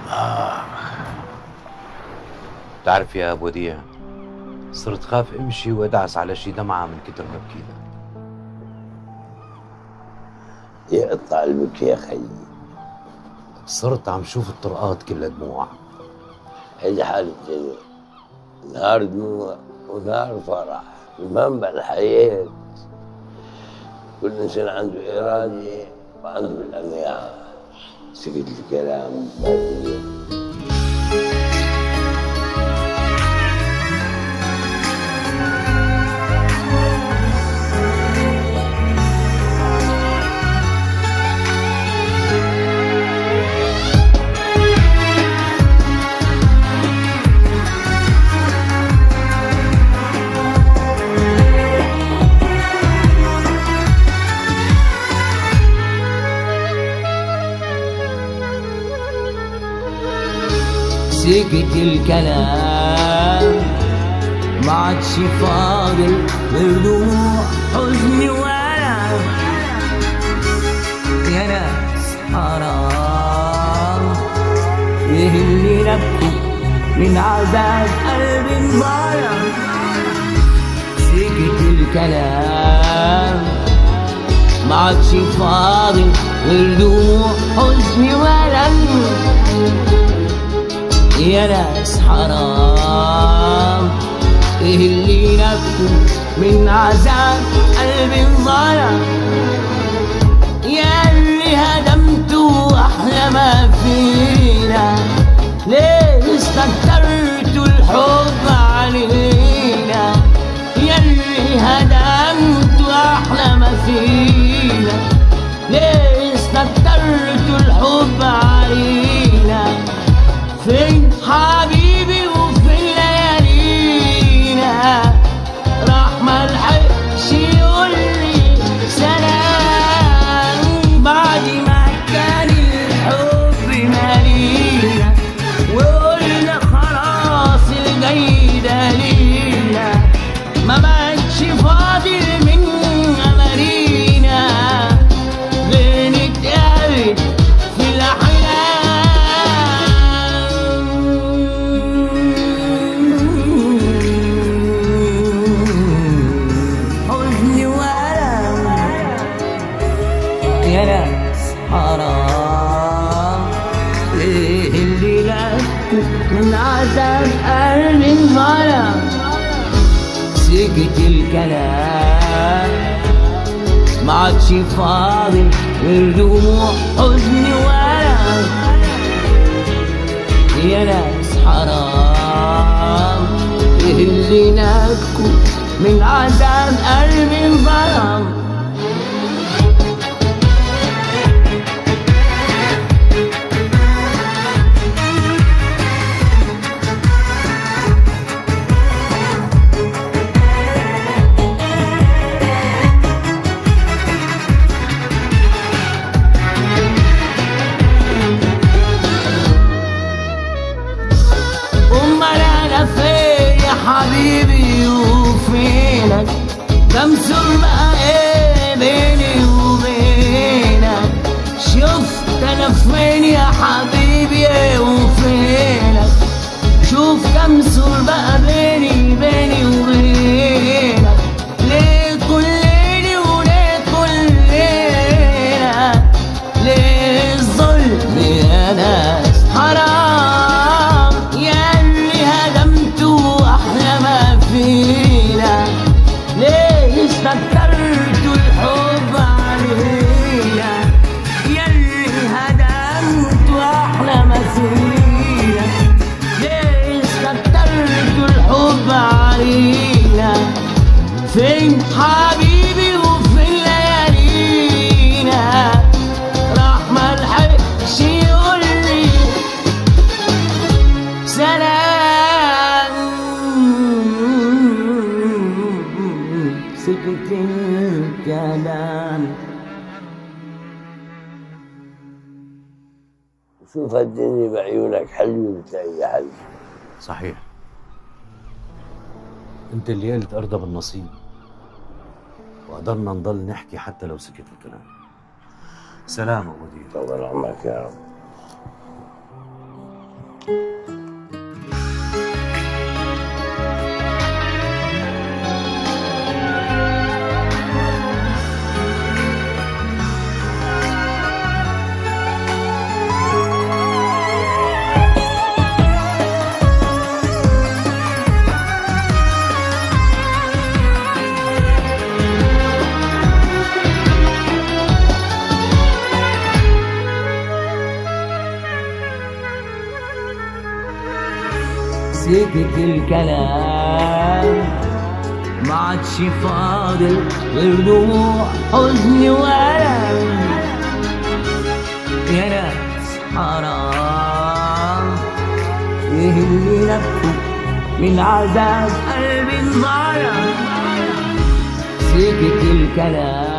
بتعرف يا ابو وديع صرت خاف امشي وادعس على شي دمعه من كتر بكينا يقطع البكي يا خيي صرت عم شوف الطرقات كلها دموع هيدي حالة الدنيا نهار دموع ونهار فرح المنبع الحياة كل إنسان عنده إرادة وعنده الأميال سكت الكلام بعد سكت الكلام ما عادش فاضل غير دموع حزن وألم يا ناس حرام ايه اللي نبكي من عذاب قلب انظلم سكت الكلام ما عادش فاضل غير دموع حزن وألم يا ناس حرام ايه اللي نبكوا من عذاب قلبي انظلم يا اللي هدمتوا احلى ما فينا ليه استكترتوا الحب علينا يا اللي هدمتوا احلى ما فينا ليه استكترتوا الحب علينا فين حبيبي وفين ليالينا راح ملحقش يقول لي سلام بعد ما كان الحب مالينا وقلنا خلاص الجاي ده لينا ما بقتش فاضل من أمارينا غير نتقابل في الأحلام حزن وألم يا ناس حرام ليه اللي لفوا من عذاب قلب انظلم سكت الكلام ما عادش فاضل غير دموع حزن وألم يا ناس حرام ايه اللي نبكوا من عذاب قلبي انظلم امال انا فين يا حبيبي وفينك بمسر بقى ايه بيني وبينك شفت انا فين يا حبيبي وفينك شوف كم سور بقى بيني بيني وبينك ليه كل ليلي وليه كل ليلة ليه الظلم يا ناس حرام يا اللي هدمتوا احلى ما فينا ليه استكترتوا الحب علينا يا اللي هدمتوا احلى ما فينا ليه استكترتوا الحب علينا فين حبيبي وفين ليالينا راح ملحقش يقول لي سلام سكت الكلام شوف الدنيا بعيونك حلوة بتلاقي حل صحيح انت اللي قلت ارضى بالنصيب وقدرنا نضل نحكي حتى لو سكت الكلام سلام ابو وديع طول عمرك يا رب سكت الكلام ما عادش فاضل غير دموع حزن وألم يا ناس حرام يهمني نبكي من عذاب قلبي انظلم سكت الكلام